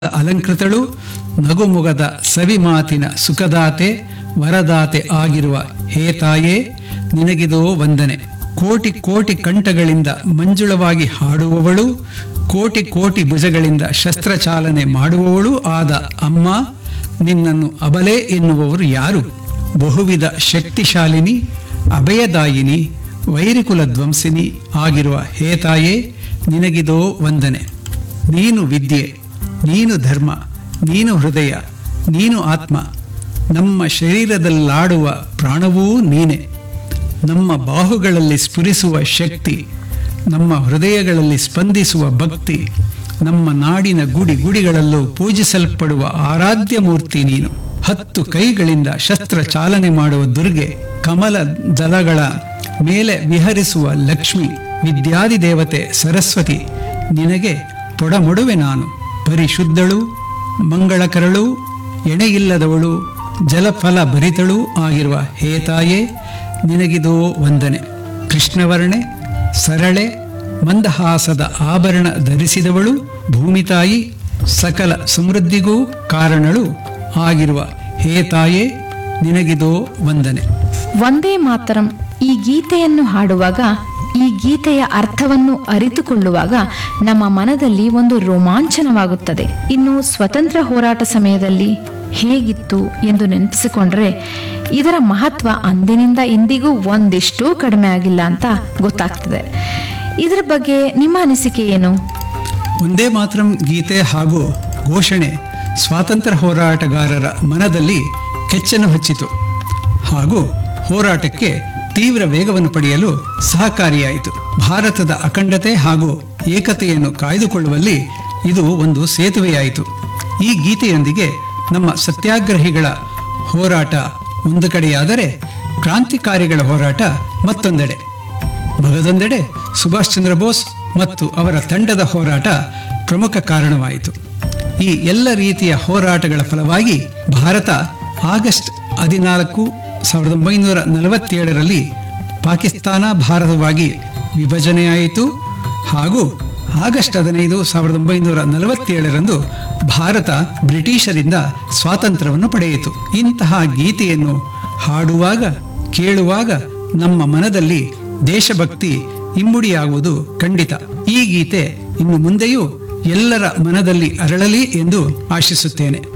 ಅಲಂಕೃತಳು ನಗುಮುಗದ ಸವಿಮಾತಿನ ಸುಖದಾತೆ ವರದಾತೆ ಆಗಿರುವ ಹೇ ತಾಯೇ ನಿನಗಿದೋ ವಂದನೆ ಕೋಟಿ ಕೋಟಿ ಕಂಠಗಳಿಂದ ಮಂಜುಳವಾಗಿ ಹಾಡುವವಳು ಕೋಟಿ ಕೋಟಿ ಭುಜಗಳಿಂದ ಶಸ್ತ್ರಚಾಲನೆ ಮಾಡುವವಳು ಆದ ಅಮ್ಮ ನಿನ್ನನ್ನು ಅಬಲೆ ಎನ್ನುವವರು ಯಾರು ಬಹುವಿಧ ಶಕ್ತಿಶಾಲಿನಿ ಅಭಯದಾಯಿನಿ ವೈರಿಕುಲ ಧ್ವಂಸಿನಿ ಆಗಿರುವ ಹೇ ತಾಯೇ ನಿನಗಿದೋ ವಂದನೆ ನೀನು ವಿದ್ಯೆ ನೀನು ಧರ್ಮ ನೀನು ಹೃದಯ ನೀನು ಆತ್ಮ ನಮ್ಮ ಶರೀರದಲ್ಲಾಡುವ ಪ್ರಾಣವೂ ನೀನೆ ನಮ್ಮ ಬಾಹುಗಳಲ್ಲಿ ಸ್ಫುರಿಸುವ ಶಕ್ತಿ ನಮ್ಮ ಹೃದಯಗಳಲ್ಲಿ ಸ್ಪಂದಿಸುವ ಭಕ್ತಿ ನಮ್ಮ ನಾಡಿನ ಗುಡಿ ಗುಡಿಗಳಲ್ಲೂ ಪೂಜಿಸಲ್ಪಡುವ ಆರಾಧ್ಯ ಮೂರ್ತಿ ನೀನು ಹತ್ತು ಕೈಗಳಿಂದ ಶಸ್ತ್ರ ಚಾಲನೆ ಮಾಡುವ ದುರ್ಗೆ ಕಮಲ ದಲಗಳ ಮೇಲೆ ವಿಹರಿಸುವ ಲಕ್ಷ್ಮಿ ವಿದ್ಯಾದಿ ದೇವತೆ ಸರಸ್ವತಿ ನಿನಗೆ ತೊಡಮೊಡುವೆ ನಾನು ಪರಿಶುದ್ಧಳು ಮಂಗಳಕರಳು ಎಣೆಯಿಲ್ಲದವಳು ಜಲಫಲ ಭರಿತಳೂ ಆಗಿರುವ ಹೇ ತಾಯೇ ನಿನಗಿದೋ ವಂದನೆ ಕೃಷ್ಣವರ್ಣೆ ಸರಳೆ ಮಂದಹಾಸದ ಆಭರಣ ಧರಿಸಿದವಳು ಭೂಮಿ ತಾಯಿ ಸಕಲ ಸಮೃದ್ಧಿಗೂ ಕಾರಣಳು ಆಗಿರುವ ಹೇ ತಾಯೇ ನಿನಗಿದೋ ವಂದನೆ ಒಂದೇ ಮಾತರಂ ಈ ಗೀತೆಯನ್ನು ಹಾಡುವಾಗ ಈ ಗೀತೆಯ ಅರ್ಥವನ್ನು ಅರಿತುಕೊಳ್ಳುವಾಗ ನಮ್ಮ ಮನದಲ್ಲಿ ಒಂದು ರೋಮಾಂಚನವಾಗುತ್ತದೆ ಇನ್ನು ಸ್ವತಂತ್ರ ಹೋರಾಟ ಸಮಯದಲ್ಲಿ ಹೇಗಿತ್ತು ಎಂದು ನೆನಪಿಸಿಕೊಂಡ್ರೆ ಇದರ ಮಹತ್ವ ಅಂದಿನಿಂದ ಇಂದಿಗೂ ಒಂದಿಷ್ಟೂ ಕಡಿಮೆ ಆಗಿಲ್ಲ ಅಂತ ಗೊತ್ತಾಗ್ತದೆ ಇದರ ಬಗ್ಗೆ ನಿಮ್ಮ ಅನಿಸಿಕೆ ಏನು ಒಂದೇ ಮಾತ್ರ ಗೀತೆ ಹಾಗೂ ಘೋಷಣೆ ಸ್ವಾತಂತ್ರ್ಯ ಹೋರಾಟಗಾರರ ಮನದಲ್ಲಿ ಕೆಚ್ಚನ್ನು ಹಚ್ಚಿತು ಹಾಗೂ ಹೋರಾಟಕ್ಕೆ ತೀವ್ರ ವೇಗವನ್ನು ಪಡೆಯಲು ಸಹಕಾರಿಯಾಯಿತು ಭಾರತದ ಅಖಂಡತೆ ಹಾಗೂ ಏಕತೆಯನ್ನು ಕಾಯ್ದುಕೊಳ್ಳುವಲ್ಲಿ ಇದು ಒಂದು ಸೇತುವೆಯಾಯಿತು ಈ ಗೀತೆಯೊಂದಿಗೆ ನಮ್ಮ ಸತ್ಯಾಗ್ರಹಿಗಳ ಹೋರಾಟ ಒಂದು ಕಡೆಯಾದರೆ ಕ್ರಾಂತಿಕಾರಿಗಳ ಹೋರಾಟ ಮತ್ತೊಂದೆಡೆ ಮಗದೊಂದೆಡೆ ಸುಭಾಷ್ ಚಂದ್ರ ಬೋಸ್ ಮತ್ತು ಅವರ ತಂಡದ ಹೋರಾಟ ಪ್ರಮುಖ ಕಾರಣವಾಯಿತು ಈ ಎಲ್ಲ ರೀತಿಯ ಹೋರಾಟಗಳ ಫಲವಾಗಿ ಭಾರತ ಆಗಸ್ಟ್ ಹದಿನಾಲ್ಕು ಸಾವಿರದ ಒಂಬೈನೂರ ನಲವತ್ತೇಳರಲ್ಲಿ ಪಾಕಿಸ್ತಾನ ಭಾರತವಾಗಿ ವಿಭಜನೆಯಾಯಿತು ಹಾಗೂ ಆಗಸ್ಟ್ ಹದಿನೈದು ಸಾವಿರದ ಒಂಬೈನೂರ ನಲವತ್ತೇಳರಂದು ಭಾರತ ಬ್ರಿಟಿಷರಿಂದ ಸ್ವಾತಂತ್ರ್ಯವನ್ನು ಪಡೆಯಿತು ಇಂತಹ ಗೀತೆಯನ್ನು ಹಾಡುವಾಗ ಕೇಳುವಾಗ ನಮ್ಮ ಮನದಲ್ಲಿ ದೇಶಭಕ್ತಿ ಇಮ್ಮುಡಿಯಾಗುವುದು ಖಂಡಿತ ಈ ಗೀತೆ ಇನ್ನು ಮುಂದೆಯೂ ಎಲ್ಲರ ಮನದಲ್ಲಿ ಅರಳಲಿ ಎಂದು ಆಶಿಸುತ್ತೇನೆ